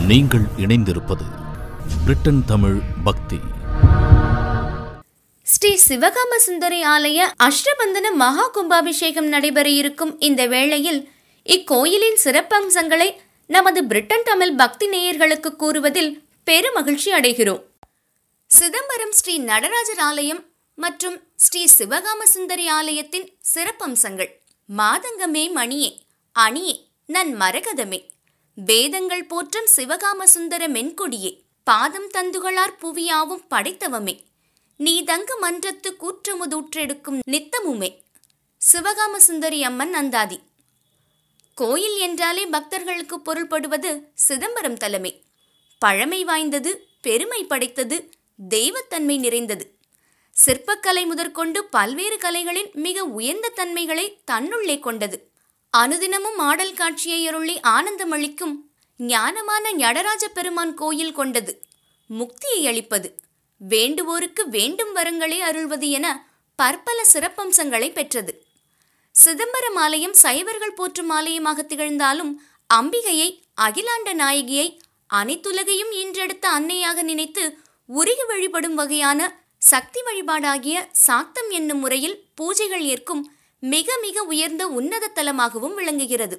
நீங்கள் இணைந்திருப்பது பிரிட்டன் தமிழ் பக்தி ஸ்ரீ சிவகாம சுந்தரி ஆலய அஷ்டபந்தன மகா கும்பாபிஷேகம் நடைபெற இருக்கும் இந்த வேளையில் இக்கோயிலின் சிறப்பம்சங்களை நமது பிரிட்டன் தமிழ் பக்தி நேயர்களுக்கு கூறுவதில் பெருமகிழ்ச்சி அடைகிறோம் சிதம்பரம் ஸ்ரீ நடராஜர் ஆலயம் மற்றும் ஸ்ரீ சிவகாம சுந்தரி ஆலயத்தின் சிறப்பம்சங்கள் மாதங்கமே மணியே அணியே நன் மரகதமே வேதங்கள் போற்றும் சிவகாம சுந்தர மென்கொடியே பாதம் தந்துகளார் புவியாவும் படைத்தவமே நீ தங்கு மன்றத்து கூற்றமுதூற்றெடுக்கும் நித்தமுமே சிவகாம சுந்தரி அம்மன் அந்தாதி கோயில் என்றாலே பக்தர்களுக்கு பொருள்படுவது சிதம்பரம் தலமே பழமை வாய்ந்தது பெருமை படைத்தது தெய்வத்தன்மை நிறைந்தது சிற்பக்கலை முதற்கொண்டு பல்வேறு கலைகளின் மிக உயர்ந்த தன்மைகளை தன்னுள்ளே கொண்டது அனுதினமும் ஆடல் காட்சியை அருளி ஆனந்தமளிக்கும் ஞானமான ஞடராஜ பெருமான் கோயில் கொண்டது முக்தியை அளிப்பது வேண்டுவோருக்கு வேண்டும் வரங்களே அருள்வது என பற்பல சிறப்பம்சங்களை பெற்றது சிதம்பரம் ஆலயம் சைவர்கள் போற்றும் ஆலயமாக திகழ்ந்தாலும் அம்பிகையை அகிலாண்ட நாயகியை அனைத்துலகையும் ஈன்றெடுத்த அன்னையாக நினைத்து உருகி வழிபடும் வகையான சக்தி வழிபாடாகிய சாக்தம் என்னும் முறையில் பூஜைகள் ஏற்கும் மிக மிக உயர்ந்த உன்னத தலமாகவும் விளங்குகிறது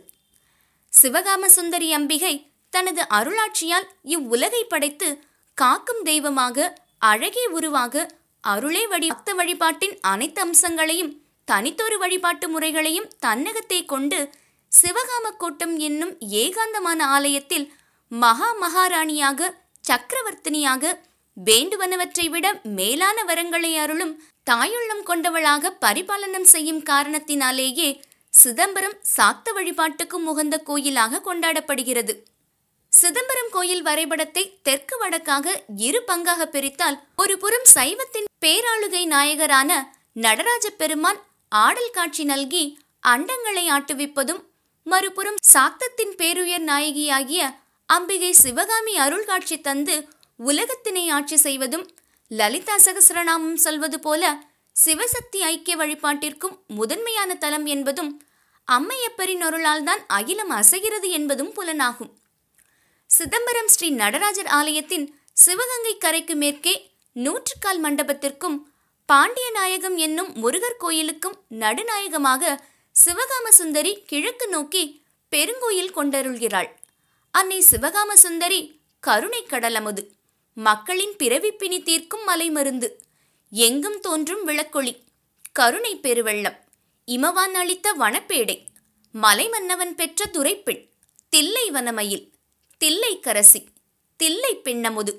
சிவகாம சுந்தரி அம்பிகை தனது அருளாட்சியால் இவ்வுலகை படைத்து காக்கும் தெய்வமாக அழகே உருவாக அருளே வழி பக்த வழிபாட்டின் அனைத்து அம்சங்களையும் தனித்தொரு வழிபாட்டு முறைகளையும் தன்னகத்தே கொண்டு சிவகாம கோட்டம் என்னும் ஏகாந்தமான ஆலயத்தில் மகா மகாராணியாக சக்கரவர்த்தினியாக வேண்டுவனவற்றை விட மேலான வரங்களை அருளும் தாயுள்ளம் கொண்டவளாக பரிபாலனம் செய்யும் காரணத்தினாலேயே சிதம்பரம் சாக்த வழிபாட்டுக்கும் உகந்த கோயிலாக கொண்டாடப்படுகிறது சிதம்பரம் கோயில் வரைபடத்தை தெற்கு வடக்காக இரு பங்காக பிரித்தால் ஒரு புறம் சைவத்தின் பேராளுகை நாயகரான நடராஜ பெருமான் ஆடல் காட்சி நல்கி அண்டங்களை ஆட்டுவிப்பதும் மறுபுறம் சாக்தத்தின் பேருயர் நாயகியாகிய அம்பிகை சிவகாமி அருள் காட்சி தந்து உலகத்தினை ஆட்சி செய்வதும் லலிதா சகசிரநாமம் சொல்வது போல சிவசக்தி ஐக்கிய வழிபாட்டிற்கும் முதன்மையான தலம் என்பதும் அம்மையப்பரின் அருளால் தான் அகிலம் அசைகிறது என்பதும் புலனாகும் சிதம்பரம் ஸ்ரீ நடராஜர் ஆலயத்தின் சிவகங்கை கரைக்கு மேற்கே நூற்றுக்கால் மண்டபத்திற்கும் பாண்டியநாயகம் என்னும் முருகர் கோயிலுக்கும் நடுநாயகமாக சிவகாம சுந்தரி கிழக்கு நோக்கி பெருங்கோயில் கொண்டருள்கிறாள் அன்னை சிவகாம சுந்தரி கருணை கடலமுது மக்களின் பிறவிப்பினி தீர்க்கும் மலை மருந்து எங்கும் தோன்றும் விளக்கொளி கருணை பெருவெள்ளம் இமவான் அளித்த வனப்பேடை மலை மன்னவன் பெற்ற துரைப்பெண் தில்லை வனமயில் தில்லை கரசி தில்லை பெண்ணமுது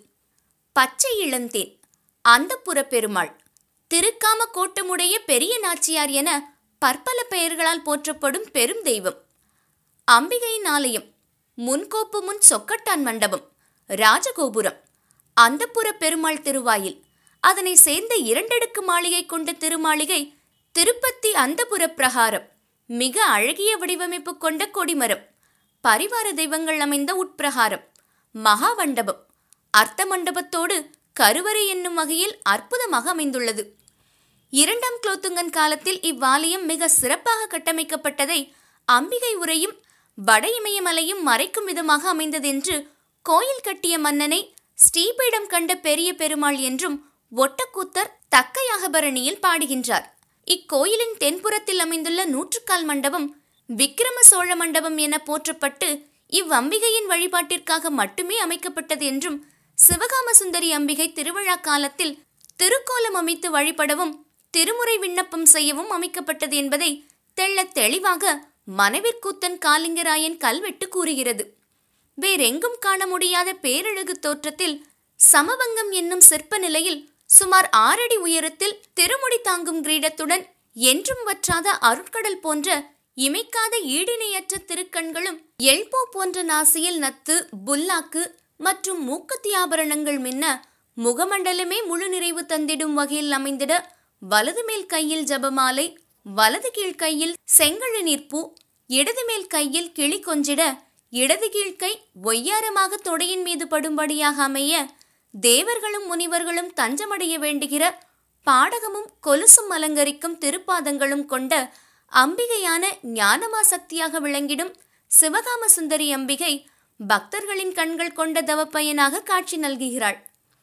பச்சை இளந்தேன் அந்தப்புற பெருமாள் திருக்காம கோட்டமுடைய பெரிய நாச்சியார் என பற்பல பெயர்களால் போற்றப்படும் பெரும் தெய்வம் அம்பிகையின் ஆலயம் முன்கோப்பு முன் சொக்கட்டான் மண்டபம் ராஜகோபுரம் அந்தப்புற பெருமாள் திருவாயில் அதனை சேர்ந்த இரண்டடுக்கு மாளிகை கொண்ட திருமாளிகை திருப்பத்தி அந்தப்புற பிரகாரம் மிக அழகிய வடிவமைப்பு கொண்ட கொடிமரம் பரிவார தெய்வங்கள் அமைந்த உட்பிரகாரம் மகாமண்டபம் அர்த்த மண்டபத்தோடு கருவறை என்னும் வகையில் அற்புதமாக அமைந்துள்ளது இரண்டாம் குலோத்துங்கன் காலத்தில் இவ்வாலயம் மிக சிறப்பாக கட்டமைக்கப்பட்டதை அம்பிகை உரையும் வட இமயமலையும் மறைக்கும் விதமாக அமைந்ததென்று கோயில் கட்டிய மன்னனை ஸ்ரீபீடம் கண்ட பெரிய பெருமாள் என்றும் ஒட்டக்கூத்தர் தக்கையாகபரணியில் பாடுகின்றார் இக்கோயிலின் தென்புறத்தில் அமைந்துள்ள நூற்றுக்கால் மண்டபம் விக்கிரம சோழ மண்டபம் என போற்றப்பட்டு இவ்வம்பிகையின் வழிபாட்டிற்காக மட்டுமே அமைக்கப்பட்டது என்றும் சிவகாம சுந்தரி அம்பிகை திருவிழா காலத்தில் திருக்கோலம் அமைத்து வழிபடவும் திருமுறை விண்ணப்பம் செய்யவும் அமைக்கப்பட்டது என்பதை தெள்ளத் தெளிவாக மனைவிற்கூத்தன் காலிங்கராயன் கல்வெட்டு கூறுகிறது வேறெங்கும் காண முடியாத பேரழகு தோற்றத்தில் சமபங்கம் என்னும் சிற்ப நிலையில் சுமார் ஆறடி உயரத்தில் திருமுடி தாங்கும் கிரீடத்துடன் என்றும் வற்றாத அருட்கடல் போன்ற இமைக்காத ஈடிணையற்ற திருக்கண்களும் எல்போ போன்ற நாசியில் நத்து புல்லாக்கு மற்றும் மூக்கத்தி ஆபரணங்கள் மின்ன முகமண்டலமே முழு நிறைவு தந்திடும் வகையில் அமைந்திட வலது மேல் கையில் ஜபமாலை வலது கீழ் கையில் செங்கழு நீர்ப்பூ இடது மேல் கையில் கிளி கொஞ்சிட இடது கீழ் கை ஒய்யாரமாக தொடையின் மீது படும்படியாக அமைய தேவர்களும் முனிவர்களும் தஞ்சமடைய வேண்டுகிற பாடகமும் கொலுசும் அலங்கரிக்கும் திருப்பாதங்களும் கொண்ட அம்பிகையான ஞானமா சக்தியாக விளங்கிடும் சிவகாம சுந்தரி அம்பிகை பக்தர்களின் கண்கள் கொண்ட தவப்பயனாக காட்சி நல்குகிறாள்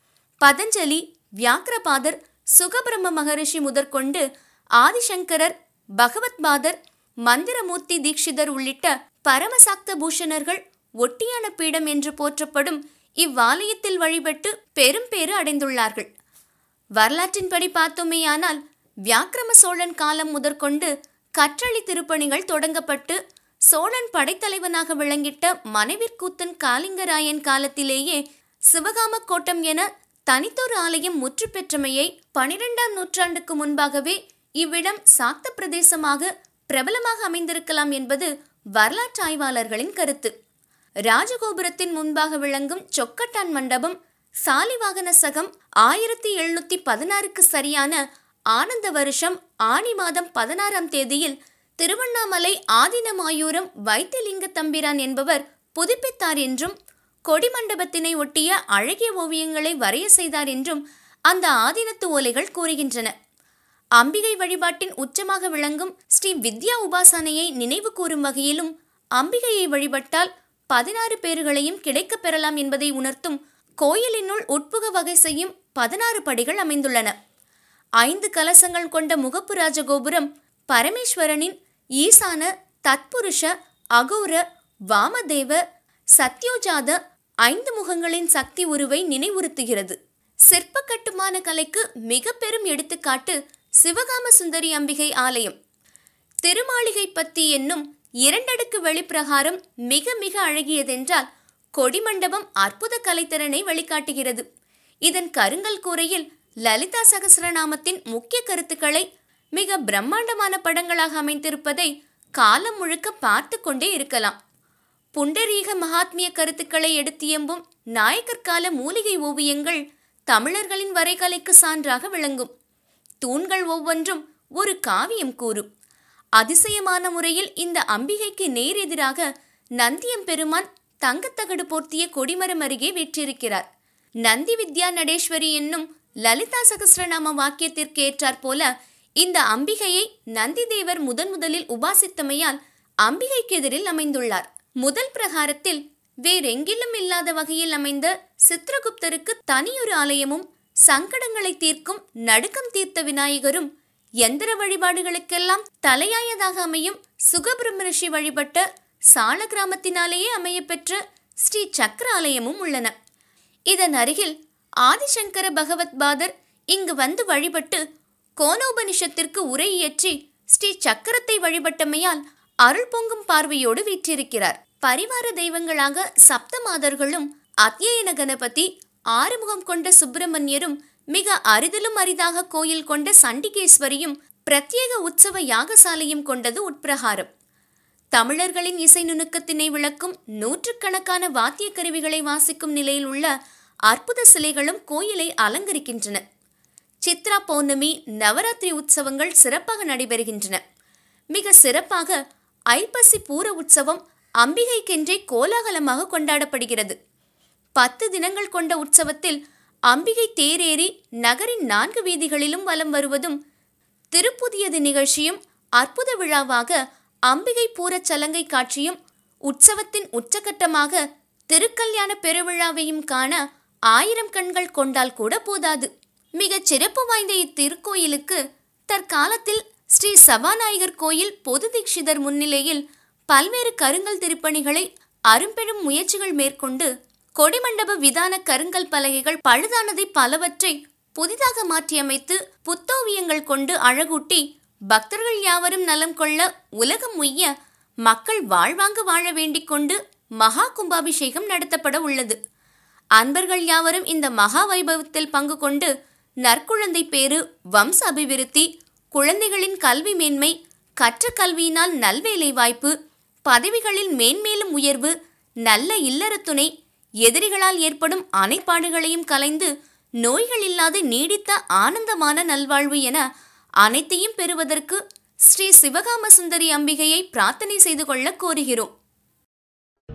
பதஞ்சலி வியாக்கிரபாதர் சுகபிரம்ம மகரிஷி முதற்கொண்டு ஆதிசங்கரர் பகவத்பாதர் மந்திரமூர்த்தி தீட்சிதர் உள்ளிட்ட பரமசாக்த பூஷணர்கள் ஒட்டியான பீடம் என்று போற்றப்படும் இவ்வாலயத்தில் வழிபட்டு பெரும் பேறு அடைந்துள்ளார்கள் வரலாற்றின்படி பார்த்தோமேயானால் வியாக்கிரம சோழன் காலம் முதற்கொண்டு கற்றளி திருப்பணிகள் தொடங்கப்பட்டு சோழன் படைத்தலைவனாக விளங்கிட்ட மனைவிற்கூத்தன் காலிங்கராயன் காலத்திலேயே சிவகாம கோட்டம் என தனித்தொரு ஆலயம் முற்று பெற்றமையை பனிரெண்டாம் நூற்றாண்டுக்கு முன்பாகவே இவ்விடம் சாக்த பிரதேசமாக பிரபலமாக அமைந்திருக்கலாம் என்பது வரலாற்று ஆய்வாளர்களின் கருத்து ராஜகோபுரத்தின் முன்பாக விளங்கும் சொக்கட்டான் மண்டபம் சாலிவாகன சகம் ஆயிரத்தி எழுநூத்தி பதினாறுக்கு சரியான ஆனந்த வருஷம் ஆனி மாதம் பதினாறாம் தேதியில் திருவண்ணாமலை ஆதினமாயூரம் வைத்தியலிங்க தம்பிரான் என்பவர் புதுப்பித்தார் என்றும் கொடிமண்டபத்தினை ஒட்டிய அழகிய ஓவியங்களை வரைய செய்தார் என்றும் அந்த ஆதீனத்து ஓலைகள் கூறுகின்றன அம்பிகை வழிபாட்டின் உச்சமாக விளங்கும் ஸ்ரீ வித்யா உபாசனையை நினைவு கூறும் வகையிலும் அம்பிகையை வழிபட்டால் பதினாறு பேர்களையும் கிடைக்கப் பெறலாம் என்பதை உணர்த்தும் கோயிலினுள் உட்புக வகை செய்யும் பதினாறு படிகள் அமைந்துள்ளன ஐந்து கலசங்கள் கொண்ட முகப்பு ராஜகோபுரம் பரமேஸ்வரனின் ஈசான தத்புருஷ அகோர வாமதேவ சத்யோஜாத ஐந்து முகங்களின் சக்தி உருவை நினைவுறுத்துகிறது சிற்ப கட்டுமான கலைக்கு மிக பெரும் எடுத்துக்காட்டு சிவகாம சுந்தரி அம்பிகை ஆலயம் திருமாளிகை பத்தி என்னும் இரண்டடுக்கு வெளிப்பிரகாரம் மிக மிக அழகியதென்றால் கொடிமண்டபம் அற்புத கலைத்திறனை வெளிக்காட்டுகிறது இதன் கருங்கல் கூரையில் லலிதா சகசிரநாமத்தின் முக்கிய கருத்துக்களை மிக பிரம்மாண்டமான படங்களாக அமைந்திருப்பதை காலம் முழுக்க பார்த்து கொண்டே இருக்கலாம் புண்டரீக மகாத்மிய கருத்துக்களை எடுத்தியம்பும் நாயக்கர் கால மூலிகை ஓவியங்கள் தமிழர்களின் வரைகலைக்கு சான்றாக விளங்கும் தூண்கள் ஒவ்வொன்றும் ஒரு காவியம் கூறும் அதிசயமான முறையில் இந்த அம்பிகைக்கு நேர் எதிராக நந்தியம் பெருமான் தங்கத்தகடு போர்த்திய கொடிமரம் அருகே வீற்றிருக்கிறார் நந்தி வித்யா நடேஸ்வரி என்னும் லலிதா சகசிரநாம வாக்கியத்திற்கு ஏற்றாற் போல இந்த அம்பிகையை நந்தி தேவர் முதன் முதலில் உபாசித்தமையால் அம்பிகைக்கு எதிரில் அமைந்துள்ளார் முதல் பிரகாரத்தில் வேறெங்கிலும் இல்லாத வகையில் அமைந்த சித்திரகுப்தருக்கு தனியொரு ஆலயமும் சங்கடங்களை தீர்க்கும் நடுக்கம் தீர்த்த விநாயகரும் எந்திர வழிபாடுகளுக்கெல்லாம் தலையாயதாக அமையும் சுகபிரம்ம ரிஷி வழிபட்ட சால கிராமத்தினாலேயே அமையப்பெற்ற ஸ்ரீ சக்கர ஆலயமும் உள்ளன இதன் அருகில் ஆதிசங்கர பகவத்பாதர் இங்கு வந்து வழிபட்டு கோனோபனிஷத்திற்கு உரை இயற்றி ஸ்ரீ சக்கரத்தை வழிபட்டமையால் அருள் பொங்கும் பார்வையோடு வீற்றிருக்கிறார் பரிவார தெய்வங்களாக சப்த மாதர்களும் அத்யயன கணபதி ஆறுமுகம் கொண்ட சுப்பிரமணியரும் மிக அரிதிலும் அரிதாக கோயில் கொண்ட சண்டிகேஸ்வரியும் பிரத்யேக உற்சவ யாகசாலையும் கொண்டது உட்பிரகாரம் தமிழர்களின் இசை நுணுக்கத்தினை விளக்கும் நூற்றுக்கணக்கான வாத்திய கருவிகளை வாசிக்கும் நிலையில் உள்ள அற்புத சிலைகளும் கோயிலை அலங்கரிக்கின்றன சித்ரா பௌர்ணமி நவராத்திரி உற்சவங்கள் சிறப்பாக நடைபெறுகின்றன மிக சிறப்பாக ஐப்பசி பூர உற்சவம் அம்பிகைக்கென்றே கோலாகலமாக கொண்டாடப்படுகிறது பத்து தினங்கள் கொண்ட உற்சவத்தில் அம்பிகை தேரேறி நகரின் நான்கு வீதிகளிலும் வலம் வருவதும் திருப்புதியது நிகழ்ச்சியும் அற்புத விழாவாக அம்பிகை பூரச் சலங்கை காட்சியும் உற்சவத்தின் உச்சகட்டமாக திருக்கல்யாண பெருவிழாவையும் காண ஆயிரம் கண்கள் கொண்டால் கூட போதாது மிகச் சிறப்பு வாய்ந்த இத்திருக்கோயிலுக்கு தற்காலத்தில் ஸ்ரீ சபாநாயகர் கோயில் பொது தீட்சிதர் முன்னிலையில் பல்வேறு கருங்கல் திருப்பணிகளை அரும்பெரும் முயற்சிகள் மேற்கொண்டு கொடிமண்டப விதான கருங்கல் பலகைகள் பழுதானதை பலவற்றை புதிதாக மாற்றியமைத்து புத்தோவியங்கள் கொண்டு அழகூட்டி பக்தர்கள் யாவரும் நலம் கொள்ள உலகம் உய்ய மக்கள் வாழ்வாங்கு வாழ வேண்டிக் கொண்டு மகா கும்பாபிஷேகம் நடத்தப்பட உள்ளது அன்பர்கள் யாவரும் இந்த மகா வைபவத்தில் பங்கு கொண்டு நற்குழந்தை பேறு வம்ச அபிவிருத்தி குழந்தைகளின் கல்வி மேன்மை கற்ற கல்வியினால் நல்வேலை வாய்ப்பு பதவிகளில் மேன்மேலும் உயர்வு நல்ல இல்லற துணை எதிரிகளால் ஏற்படும் அனைப்பாடுகளையும் கலைந்து நோய்கள் இல்லாத நீடித்த ஆனந்தமான நல்வாழ்வு என அனைத்தையும் பெறுவதற்கு ஸ்ரீ சிவகாம சுந்தரி அம்பிகையை பிரார்த்தனை செய்து கொள்ள கோருகிறோம்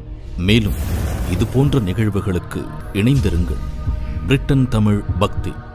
மேலும் இது போன்ற நிகழ்வுகளுக்கு இணைந்திருங்கள் பிரிட்டன் தமிழ் பக்தி